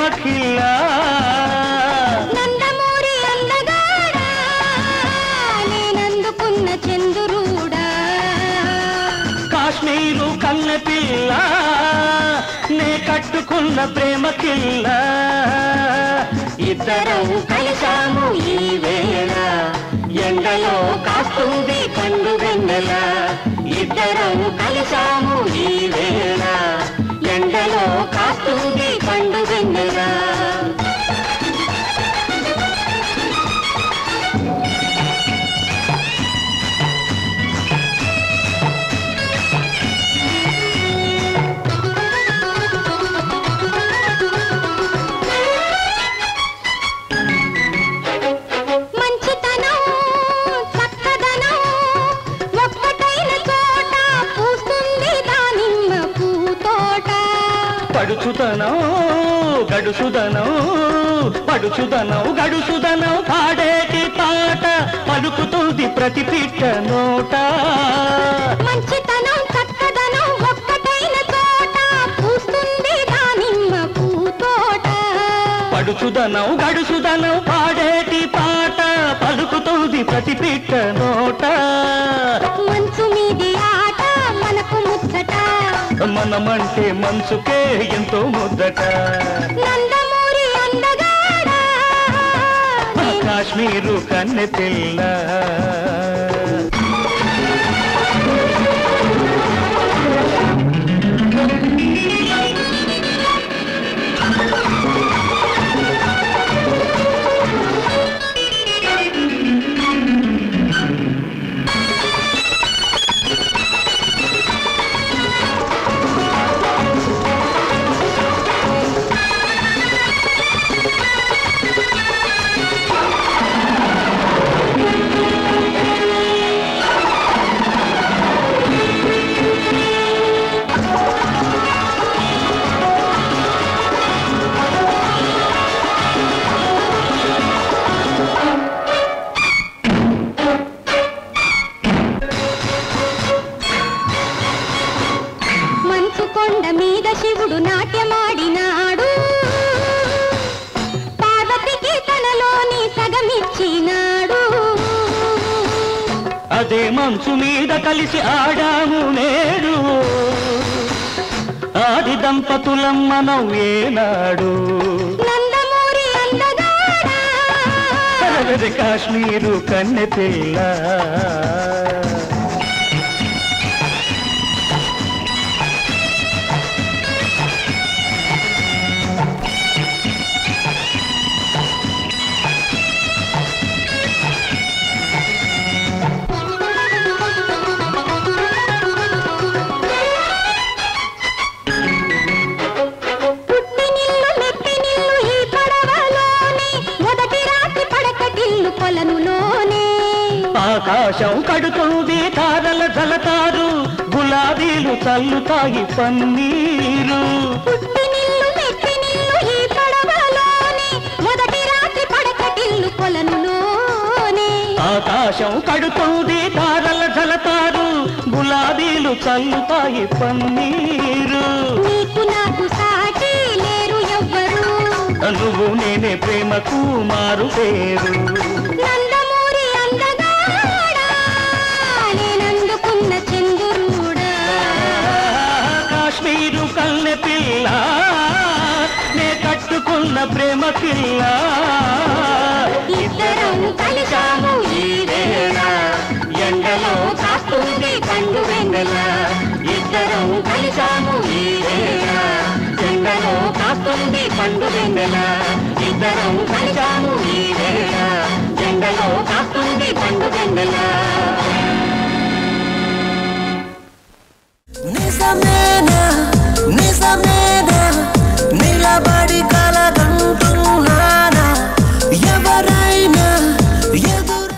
కిల్లా నందమూరి అందగాడా నేనందుకున్న చంద్రుడా కాశ్మీరు కన్నె పిల్ల నే కట్టుకున్న ప్రేమ కిల్ల ఇద్దరం కలిసాము ఈ వేళ ఎండలో కాస్తుంది పండు వెన్నెల ఇద్దరం కలిసాము ఈ వేళ ఎండలో కాస్తుంది పండు వెన్నెల మంచితనం చక్కదనం ఒక్కటైన చోట పూస్తుంది దానిమ్మ పూతోట పడుచుదనం గడుసుదనం పడుచుదనం గడుసుదనం పాడేటి పాట పలుకుతుంది ప్రతి పిట్ట నోట మంచితనం చక్కదనం ఒక్కటైన చోట పూస్తుంది దానిమ్మ పూతోట పడుచుదనం గడుసుదనం పాడేటి పాట పలుకుతుంది ప్రతి పిట్ట నోట మంచు మీది ఆట మనకు ముచ్చట మనమంటే మనసుకే ఎంతో ముద్దట నందమూరి అందగాడా నేను కాశ్మీరు కన్నె పిల్ల మంచు కొండ మీద శివుడు నాట్యమాడినాడు పార్వతికి తనలోని సగమిచ్చినాడు అదే మంచు మీద కలిసి ఆడాము నేడు ఆది దంపతులం మనం ఏనాడు నందమూరి అందగాడా అరగది కాశ్మీరు కన్నె పిల్ల పుట్టినిల్లు మెట్టినిల్లు ఈ పడవలోనే మొదటి రాత్రి పడకటిల్లు కొలనులోనే ఆకాశం కడుతుంది తారల జలతారు గులాబీలు చల్లుతాయి పన్నీరు పుట్టినిల్లు మెట్టినిల్లు ఈ పడవలోనే మొదటి రాత్రి పడకటిల్లు కొలనులోనే ఆకాశం కడుతుంది తారల జలతారు గులాబీలు చల్లుతాయి పన్నీరు నీకు నాకు సాటి లేరు ఎవ్వరు నువ్వు నేనే ప్రేమకు మారు పేరు నందమూరి అందగాడా నేనందుకున్న చంద్రుడా కాశ్మీరు కన్నె పిల్ల నే కట్టుకున్న ప్రేమ పిల్ల ఇద్దరం కలిసాము ఈ వేళ ఎండలో కాస్తుంది పండు వెన్నెల ఇద్దరం కలిసాము ఈ వేళ ఎండలో కాస్తుంది పండు వెన్నెల ఇద్దరం కలిసాము ఈ వేళ ఎండలో కాస్తుంది పండు వెన్నెల